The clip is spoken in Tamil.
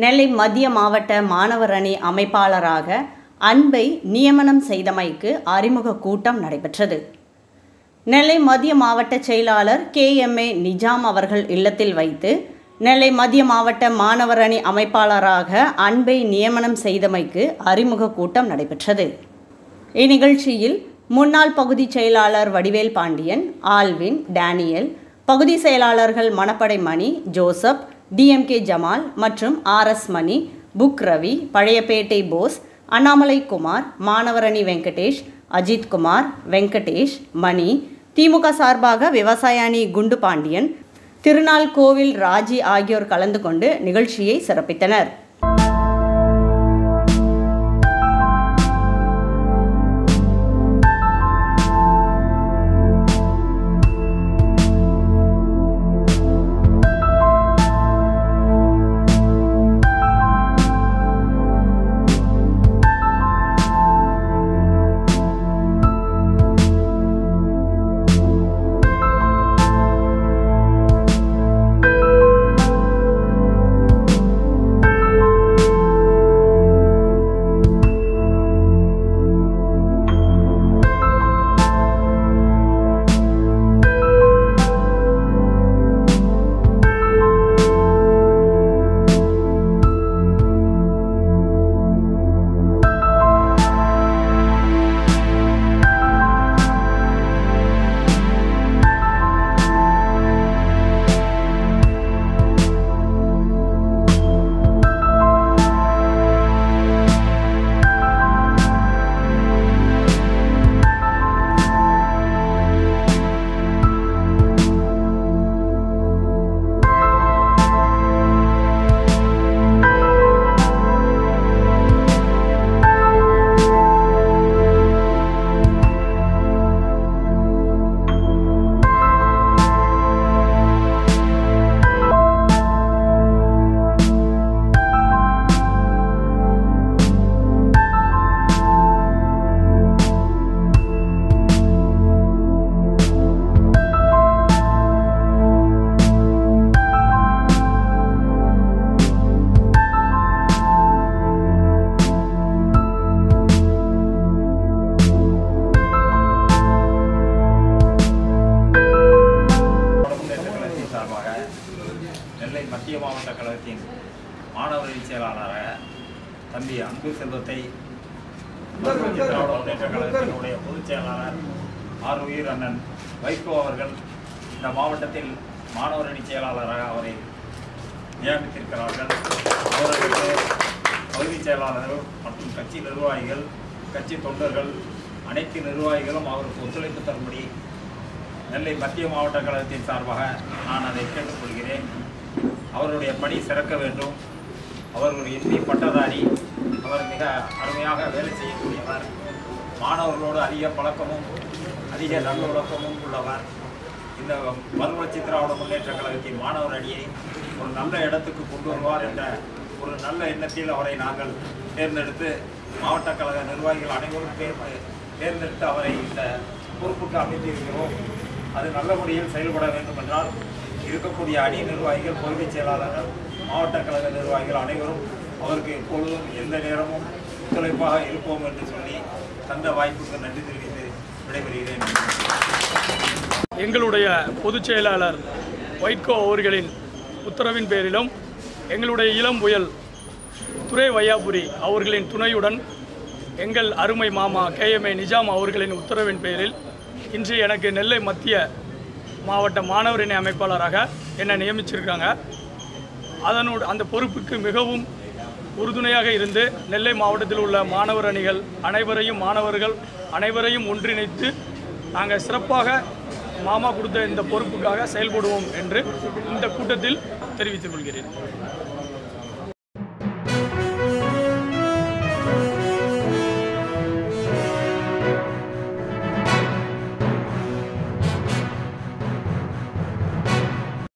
நெல்லை மத்திய மாவட்ட மாணவர் அணி அமைப்பாளராக அன்பை நியமனம் செய்தமைக்கு அறிமுக கூட்டம் நடைபெற்றது நெல்லை மத்திய மாவட்ட செயலாளர் கே எம் ஏ நிஜாம் அவர்கள் இல்லத்தில் வைத்து நெல்லை மத்திய மாவட்ட மாணவர் அணி அமைப்பாளராக அன்பை நியமனம் செய்தமைக்கு அறிமுக கூட்டம் நடைபெற்றது இந்நிகழ்ச்சியில் முன்னாள் பகுதி செயலாளர் வடிவேல் பாண்டியன் ஆல்வின் டேனியல் பகுதி செயலாளர்கள் மணப்படை மணி ஜோசப் டிஎம்கே ஜமால் மற்றும் R S Mani book Ravi Palayapettai Bose Annamalai Kumar மாணவரணி வெங்கடேஷ் அஜித் குமார் வெங்கடேஷ் மணி திமுக சார்பாக விவசாய அணி குண்டு பாண்டியன் திருநாள் கோவில் ராஜி ஆகியோர் கலந்து கொண்டு நிகழ்ச்சியை சிறப்பித்தனர் முன்னேற்ற கழகத்தின் சார்பாக நெல்லை மத்திய மாவட்ட கழகத்தின் மாணவரணி செயலாளராக தம்பி அன்பு செல்வத்தை மறுமலர்ச்சி திராவிட முன்னேற்ற கழகத்தினுடைய பொதுச் செயலாளர் ஆர் உயிர் அண்ணன் வைகோ அவர்கள் இந்த மாவட்டத்தில் மாணவரணி செயலாளராக அவரை நியமித்திருக்கிறார்கள் அவர்களுக்கு பகுதி செயலாளர்கள் மற்றும் கட்சி நிர்வாகிகள் கட்சி தொண்டர்கள் அனைத்து நிர்வாகிகளும் அவருக்கு ஒத்துழைப்பு தரும்படி நெல்லை மத்திய மாவட்ட கழகத்தின் சார்பாக நான் அதை கேட்டுக்கொள்கிறேன் அவருடைய பணி சிறக்க வேண்டும் அவர் ஒரு எம்பி பட்டதாரி அவர் மிக அருமையாக வேலை செய்யக்கூடியவர் மாணவர்களோடு அதிக பழக்கமும் அதிக நல்லொழக்கமும் உள்ளவர் இந்த மறுமலர்ச்சி திராவிட முன்னேற்ற கழகத்தின் மாணவர் அணியை ஒரு நல்ல இடத்துக்கு கொண்டு வருவார் என்ற ஒரு நல்ல எண்ணத்தில் அவரை நாங்கள் தேர்ந்தெடுத்து மாவட்ட கழக நிர்வாகிகள் அனைவரும் தேர்ந்து தேர்ந்தெடுத்து அவரை இந்த பொறுப்புக்கு அமைத்திருக்கிறோம் அது நல்ல முறையில் செயல்பட வேண்டும் என்றால் இருக்கக்கூடிய அணி நிர்வாகிகள் பகுதி செயலாளர்கள் மாவட்ட கழக நிர்வாகிகள் அனைவரும் அவருக்கு எப்பொழுதும் எந்த நேரமும் ஒத்துழைப்பாக இருப்போம் என்று சொல்லி தந்த வாய்ப்புக்கு நன்றி தெரிவித்து விடைபெறுகிறேன் எங்களுடைய பொதுச் செயலாளர் வைகோ அவர்களின் உத்தரவின் பேரிலும் எங்களுடைய இளம் புயல் துரை வையாபுரி அவர்களின் துணையுடன் எங்கள் அருமை மாமா கேஎம்ஏ நிஜாம் அவர்களின் உத்தரவின் பேரில் இன்று எனக்கு நெல்லை மத்திய மாவட்ட மாணவரணி அமைப்பாளராக என்னை நியமிச்சிருக்காங்க அதனோடு அந்த பொறுப்புக்கு மிகவும் உறுதுணையாக இருந்து நெல்லை மாவட்டத்தில் உள்ள மாணவர் அணிகள் அனைவரையும் மாணவர்கள் அனைவரையும் ஒன்றிணைத்து நாங்கள் சிறப்பாக மாமா கொடுத்த இந்த பொறுப்புக்காக செயல்படுவோம் என்று இந்த கூட்டத்தில் தெரிவித்துக் கொள்கிறேன்